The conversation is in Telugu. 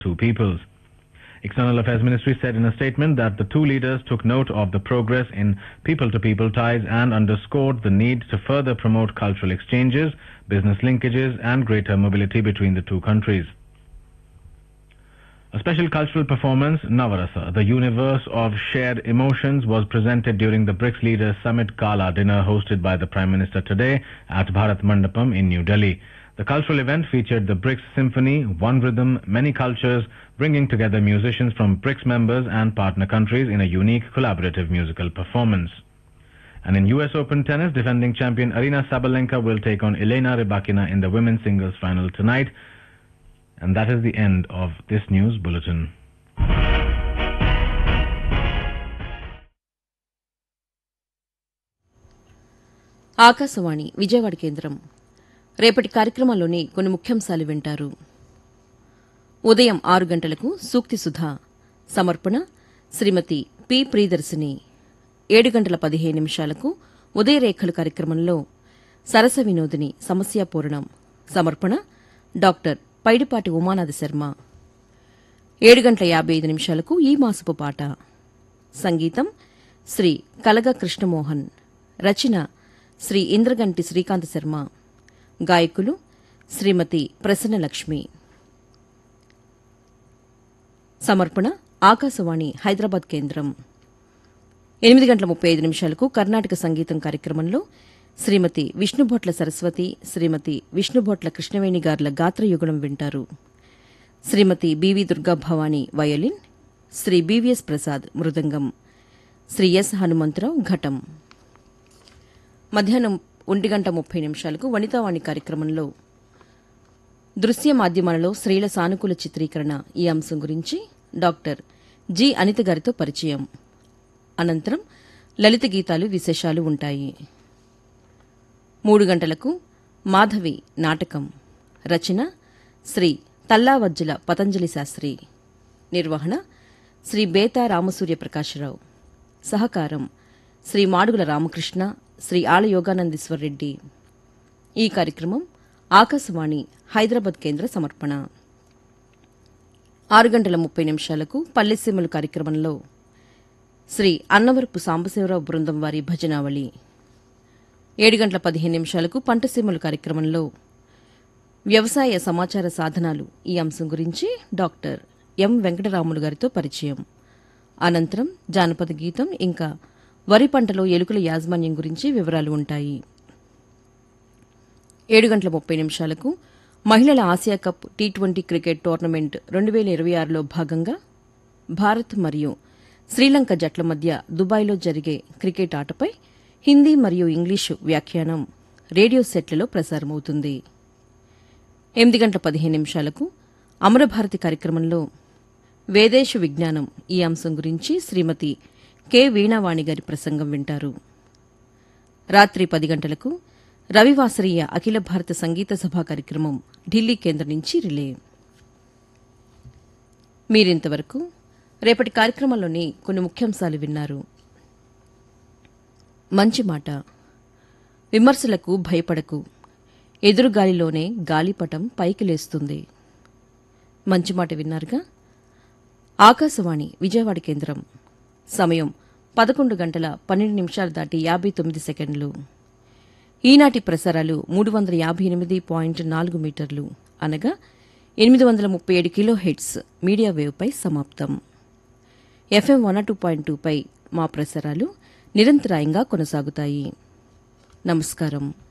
two peoples. External Affairs Ministry said in a statement that the two leaders took note of the progress in people-to-people ties and underscored the need to further promote cultural exchanges, business linkages and greater mobility between the two countries. A special cultural performance, Navarasa, the universe of shared emotions, was presented during the BRICS Leaders Summit Gala dinner hosted by the Prime Minister today at Bharat Mandapam in New Delhi. The cultural event featured the BRICS Symphony, One Rhythm, Many Cultures, bringing together musicians from BRICS members and partner countries in a unique collaborative musical performance. And in US Open tennis, defending champion Arina Sabalenka will take on Elena Rybakina in the women's singles final tonight. And that is the end of this news bulletin. Akashvani Vijayawada కేంద్రం రేపటి కార్యక్రమాల్లోని కొన్ని ముఖ్యాంశాలు వింటారు ఉదయం ఆరు గంటలకు సూక్తి సుధా సమర్పణ శ్రీమతి పి ప్రియదర్శిని ఏడు గంటల పదిహేను నిమిషాలకు ఉదయరేఖలు కార్యక్రమంలో సరస వినోదిని సమస్యాపూరణం సమర్పణ డాక్టర్ పైడిపాటి ఉమానాథ శర్మ ఏడు గంటల యాభై ఐదు నిమిషాలకు ఈ మాసపు పాట సంగీతం శ్రీ కలగ కృష్ణమోహన్ రచన శ్రీ ఇంద్రగంటి శ్రీకాంత్ శర్మ గాయకులు శ్రీమతి ప్రసన్నలక్ష్మి సమర్పణ ఆకాశవాణి హైదరాబాద్ కేంద్రం ఎనిమిది గంటల ముప్పై ఐదు నిమిషాలకు కర్ణాటక సంగీతం కార్యక్రమంలో శ్రీమతి విష్ణుభొట్ల సరస్వతి శ్రీమతి విష్ణుభొట్ల కృష్ణవేణి గార్ల గాత్రయుగళం వింటారు Shrimati B V Durga Bhavani violin Shri B V S Prasad మృదంగం శ్రీ ఎస్ హనుమంతరావు ఘటం మధ్యాహ్నం ఒంటి గంట ముప్పై నిమిషాలకు వనితావాణి కార్యక్రమంలో దృశ్య మాధ్యమాలలో స్త్రీల సానుకూల చిత్రీకరణ ఈ అంశం గురించి డాక్టర్ జి అనిత గారితో పరిచయం అనంతరం లలిత గీతాలు విశేషాలు ఉంటాయి మూడు గంటలకు మాధవి నాటకం రచన శ్రీ తల్లావజ్జల పతంజలి శాస్త్రి నిర్వహణ శ్రీ బేతా రామసూర్య ప్రకాశరావు సహకారం శ్రీ మాడుగుల రామకృష్ణ శ్రీ ఆల యోగానందీశ్వర్ రెడ్డి ఈ కార్యక్రమం ఆకాశవాణి హైదరాబాద్ కేంద్ర సమర్పణ ఆరు గంటల ముప్పై నిమిషాలకు పల్లెసీమలు కార్యక్రమంలో శ్రీ అన్నవరపు సాంబశివరావు బృందం వారి భజనావళి ఏడు గంటల పదిహేను నిమిషాలకు పంటసీమలు కార్యక్రమంలో వ్యవసాయ సమాచార సాధనాలు ఈ అంశం గురించి డాక్టర్ ఎం వెంకటరాములు గారితో పరిచయం అనంతరం జానపద గీతం ఇంకా వరి పంటలో ఎలుకల యాజమాన్యం గురించి వివరాలు ఉంటాయి ఏడు గంటల ముప్పై నిమిషాలకు మహిళల Asia cup T twenty cricket tournament రెండు వేల ఇరవై ఆరులో భాగంగా భారత్ మరియు శ్రీలంక జట్ల మధ్య దుబాయ్లో జరిగే క్రికెట్ ఆటపై హిందీ మరియు ఇంగ్లీషు వ్యాఖ్యానం రేడియో సెట్లలో ప్రసారమవుతుంది ఎనిమిది గంటల పదిహేను నిమిషాలకు అమరభారతి కార్యక్రమంలో వేదేశ విజ్ఞానం ఈ అంశం గురించి శ్రీమతి కె వీణావాణి గారి ప్రసంగం వింటారు రాత్రి పది గంటలకు రవివాసరీయ అఖిల భారత సంగీత సభా కార్యక్రమం ఢిల్లీ కేంద్రం నుంచి రిలే మీరింతవరకు రేపటి కార్యక్రమంలోని కొన్ని ముఖ్యాంశాలు విన్నారు మంచి మాట విమర్శలకు భయపడకు ఎదురుగాలిలోనే గాలిపటం పైకి లేస్తుంది మంచి మాట విన్నారుగా ఆకాశవాణి విజయవాడ కేంద్రం సమయం పదకొండు గంటల పన్నెండు నిమిషాలు దాటి యాభై తొమ్మిది సెకండ్లు ఈనాటి ప్రసారాలు మూడు వందల యాభై ఎనిమిది పాయింట్ నాలుగు మీటర్లు అనగా ఎనిమిది వందల ముప్పై ఏడు కిలో హెడ్స్ మీడియా వేవ్పై సమాప్తం ఎఫ్ఎం వన్ టూ పాయింట్ టూపై మా ప్రసారాలు నిరంతరాయంగా కొనసాగుతాయి నమస్కారం